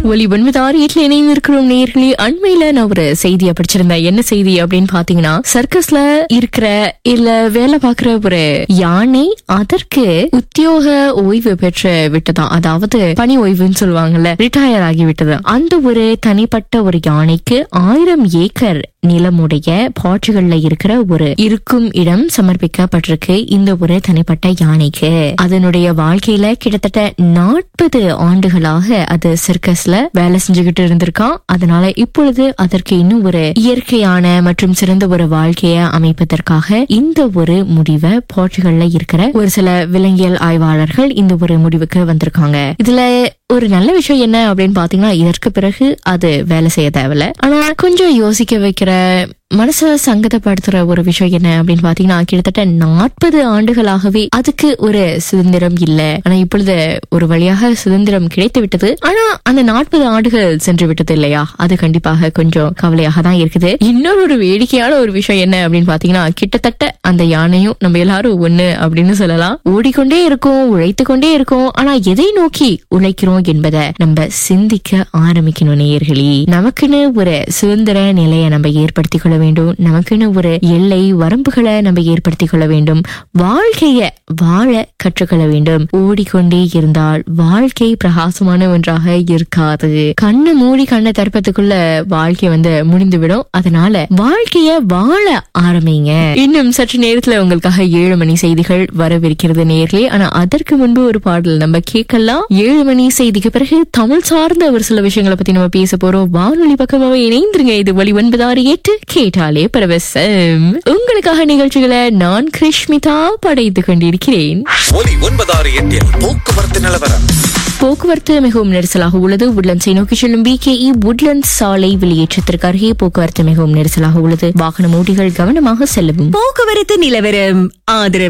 ஒலி ஒன்பது ஆறு எட்டுல இணைந்து இருக்கிறோம் நேர்களே அண்மையில நான் ஒரு செய்தியை படிச்சிருந்தேன் என்ன செய்தி அப்படின்னு பாத்தீங்கன்னா சர்க்கஸ்ல இருக்கிற இல்ல வேலை பார்க்கிற ஒரு யானை அதற்கு உத்தியோக ஓய்வு பெற்று விட்டதாம் அதாவது பணி ஓய்வுன்னு சொல்லுவாங்கல்ல ரிட்டையர் ஆகி விட்டது அந்த ஒரு தனிப்பட்ட ஒரு யானைக்கு ஆயிரம் ஏக்கர் நிலமுடைய போர்ச்சுகல்ல இருக்கிற ஒரு இருக்கும் இடம் சமர்ப்பிக்கப்பட்டிருக்கு இந்த ஒரு தனிப்பட்ட யானைக்கு அதனுடைய வாழ்க்கையில கிட்டத்தட்ட நாற்பது ஆண்டுகளாக அது சர்க்கஸ்ல வேலை செஞ்சுகிட்டு இருந்திருக்கான் அதனால இப்பொழுது அதற்கு இன்னும் ஒரு இயற்கையான மற்றும் சிறந்த ஒரு வாழ்க்கையை அமைப்பதற்காக இந்த ஒரு முடிவை போர்ச்சுகல்ல இருக்கிற ஒரு சில விலங்கியல் ஆய்வாளர்கள் இந்த ஒரு முடிவுக்கு வந்திருக்காங்க இதுல ஒரு நல்ல விஷயம் என்ன அப்படின்னு பாத்தீங்கன்னா இதற்கு பிறகு அது வேலை செய்ய தேவையில்ல ஆனா கொஞ்சம் யோசிக்க வைக்கிற மனச சங்கடப்படுத்துற ஒரு விஷயம் என்ன அப்படின்னு பாத்தீங்கன்னா கிட்டத்தட்ட நாற்பது ஆண்டுகளாகவே அதுக்கு ஒரு சுதந்திரம் இல்ல ஆனா இப்பொழுது ஒரு வழியாக சுதந்திரம் கிடைத்து விட்டது ஆனா அந்த நாற்பது ஆண்டுகள் சென்று விட்டது இல்லையா அது கண்டிப்பாக கொஞ்சம் கவலையாக தான் இருக்குது இன்னொரு ஒரு வேடிக்கையான ஒரு விஷயம் என்ன அப்படின்னு பாத்தீங்கன்னா கிட்டத்தட்ட அந்த யானையும் நம்ம எல்லாரும் ஒண்ணு அப்படின்னு சொல்லலாம் ஓடிக்கொண்டே இருக்கோம் உழைத்து கொண்டே இருக்கோம் ஆனா எதை நோக்கி உழைக்கிறோம் என்பதை நம்ம சிந்திக்க ஆரம்பிக்கணும் நேயர்களே நமக்குன்னு ஒரு சுதந்திர நிலையை நம்ம ஏற்படுத்திக் கொள்ள வேண்டும் நமக்குன்னு ஒரு எல்லை வரம்புகளை நம்ம ஏற்படுத்திக் கொள்ள வேண்டும் வாழ்க்கைய வாழ கற்றுக்கொள்ள வேண்டும் ஓடிக்கொண்டே இருந்தால் வாழ்க்கை பிரகாசமான ஒன்றாக இருக்காது கண்ணு மூடி கண்ணை திறப்பதுக்குள்ள வாழ்க்கை வந்து முடிந்துவிடும் அதனால வாழ்க்கைய வாழ ஆரம்பிங்க இன்னும் சற்று நேரத்துல உங்களுக்காக ஏழு மணி செய்திகள் வரவிருக்கிறது நேர்களே ஆனா அதற்கு முன்பு ஒரு பாடல் நம்ம கேட்கலாம் ஏழு மணி செய்திக்கு பிறகு தமிழ் சார்ந்த ஒரு சில விஷயங்களை பத்தி நம்ம பேச போறோம் வானொலி பக்கமாவே இணைந்துருங்க இது வழி ஒன்பது ஆறு எட்டு கேட்டாலே பரவசம் உங்களுக்காக நிகழ்ச்சிகளை நான் கிருஷ்மிதா படைத்து கொண்டிருக்கிறேன் ஒலி ஒன்பதாறு எட்டில் போக்குவரத்து நிலவரம் போக்குவரத்து மிகவும் நெரிசலாக உள்ளது உட்லண்ட்ஸை நோக்கி செல்லும் பிகேஇ உட்லண்ட்ஸ் சாலை வெளியேற்றத்திற்கு அருகே போக்குவரத்து மிகவும் நெரிசலாக உள்ளது வாகன ஓட்டிகள் கவனமாக செல்லவும் போக்குவரத்து நிலவரம் ஆதரவு